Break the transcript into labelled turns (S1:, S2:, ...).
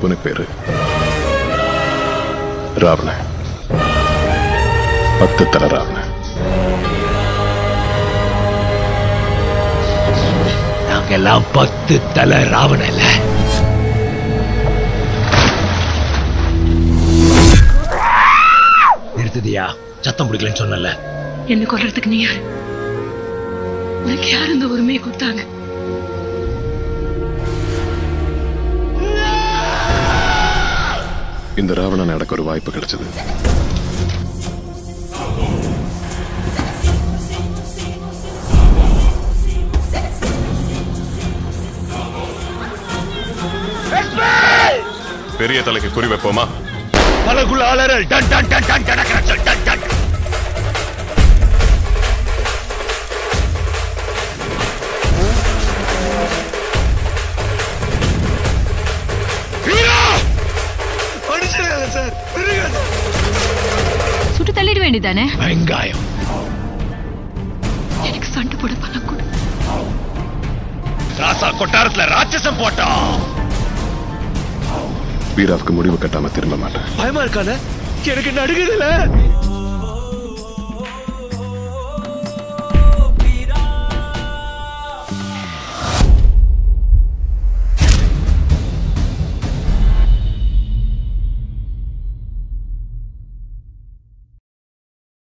S1: உனக்கு பேரு ராவண பத்து தல ராவண
S2: நாங்கெல்லாம் பத்து தலை ராவணல நிறுத்துதியா சத்தம் பிடிக்கலன்னு சொன்னல
S3: என்ன கொல்றதுக்கு நீ யாரு எனக்கு யார் இந்த உரிமையை கொடுத்தாங்க
S1: இந்த ராவணன் எனக்கு ஒரு வாய்ப்பு கிடைச்சது பெரிய தலைக்கு குறி வைப்போமா
S2: பலகுல அலறல் டன் டன் டன் டன் டன் டன் டன் வீரா மனுஷன் சார்
S3: சுட்டு தள்ளிட வேண்டியதானே
S2: வெங்காயம்
S3: எனக்கு சண்டை போட பணம் கொடு
S2: ராசா கொட்டாரத்துல ராட்சசம் போட்டோம்
S1: வீராவுக்கு முடிவு கட்டாம திரும்ப மாட்டேன்
S2: பயமா இருக்கால எனக்கு நடுங்குதுல